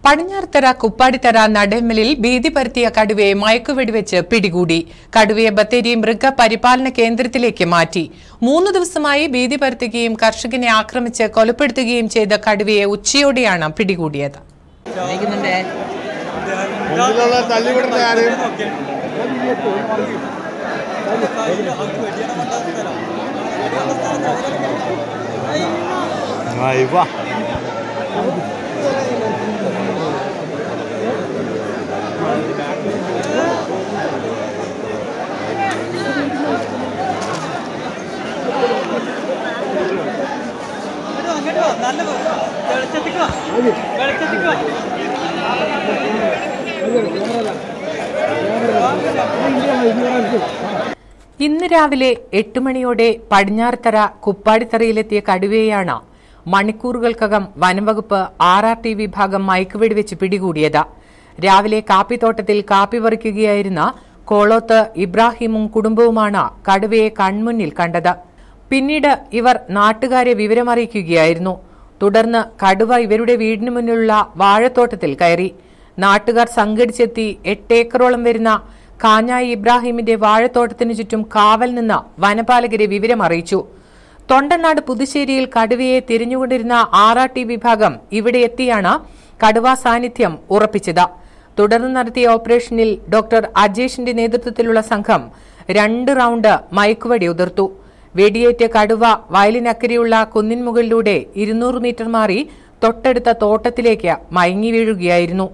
പടിഞ്ഞാറത്തറ കുപ്പാടിത്തറ നടമ്മലിൽ ഭീതി പരത്തിയ കടുവയെ മയക്കുവെടിവെച്ച് പിടികൂടി കടുവയെ ബത്തേരി മൃഗ പരിപാലന കേന്ദ്രത്തിലേക്ക് മാറ്റി മൂന്ന് ദിവസമായി ഭീതി പരത്തുകയും കർഷകനെ ആക്രമിച്ച് കൊലപ്പെടുത്തുകയും ചെയ്ത കടുവയെ ഉച്ചയോടെയാണ് പിടികൂടിയത് വിളിക്കുന്നുണ്ടേ മുമ്പിലുള്ള തള്ളിവിടുന്ന ആരെയും വാ ഇന്ന് രാവിലെ എട്ട് മണിയോടെ പടിഞ്ഞാറത്തറ കുപ്പാടിത്തറയിലെത്തിയ കടുവയെയാണ് മണിക്കൂറുകൾക്കകം വനംവകുപ്പ് ആർ ആർ ടി വിഭാഗം മയക്കുവെടിവെച്ച് പിടികൂടിയത് രാവിലെ കാപ്പിത്തോട്ടത്തിൽ കാപ്പി പറിക്കുകയായിരുന്ന കോളോത്ത് ഇബ്രാഹിമും കുടുംബവുമാണ് കടുവയെ കൺമുന്നിൽ കണ്ടത് പിന്നീട് ഇവർ നാട്ടുകാരെ വിവരമറിയിക്കുകയായിരുന്നു തുടർന്ന് കടുവ ഇവരുടെ വീടിന് മുന്നിലുള്ള വാഴത്തോട്ടത്തിൽ കയറി നാട്ടുകാർ സംഘടിച്ചെത്തി എട്ടേക്കറോളം വരുന്ന കാഞ്ഞായി ഇബ്രാഹിമിന്റെ വാഴത്തോട്ടത്തിനു ചുറ്റും കാവൽ നിന്ന് വനപാലകരെ വിവരമറിയിച്ചു തൊണ്ടനാട് പുതുശ്ശേരിയിൽ കടുവയെ തിരിഞ്ഞുകൊണ്ടിരുന്ന ആർ ആർ ടി വിഭാഗം ഇവിടെ എത്തിയാണ് കടുവാ സാന്നിധ്യം ഉറപ്പിച്ചത് തുടർന്ന് നടത്തിയ ഓപ്പറേഷനിൽ ഡോക്ടർ അജേഷിന്റെ നേതൃത്വത്തിലുള്ള സംഘം രണ്ട് റൌണ്ട് മയക്കുവടി ഉതിർത്തു വെടിയേറ്റ കടുവ വയലിനക്കരെയുള്ള കുന്നിൻ മുകളിലൂടെ ഇരുന്നൂറ് മീറ്റർ മാറി തൊട്ടടുത്ത തോട്ടത്തിലേക്ക് മയങ്ങി വീഴുകയായിരുന്നു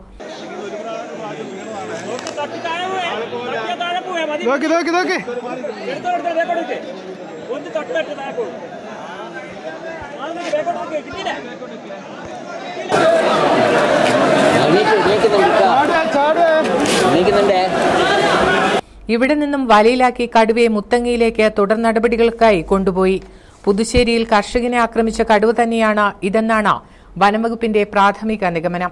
നോക്കി നോക്കി നോക്കി ഒന്ന് തൊട്ടിട്ട് താക്കോ കിട്ടിയില്ല വിളിക്കുന്നുണ്ടേ ഇവിടെ നിന്നും വലയിലാക്കി കടുവയെ മുത്തങ്ങയിലേക്ക് തുടർ നടപടികൾക്കായി കൊണ്ടുപോയി പുതുശ്ശേരിയിൽ കർഷകനെ ആക്രമിച്ച കടുവ തന്നെയാണ് ഇതെന്നാണ് വനംവകുപ്പിന്റെ പ്രാഥമിക നിഗമനം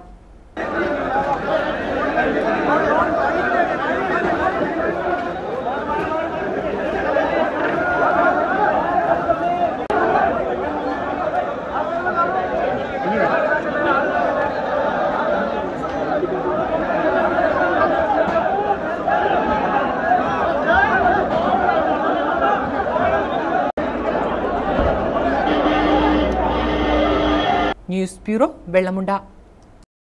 ന്യൂസ് ബ്യൂറോ വെള്ളമുണ്ട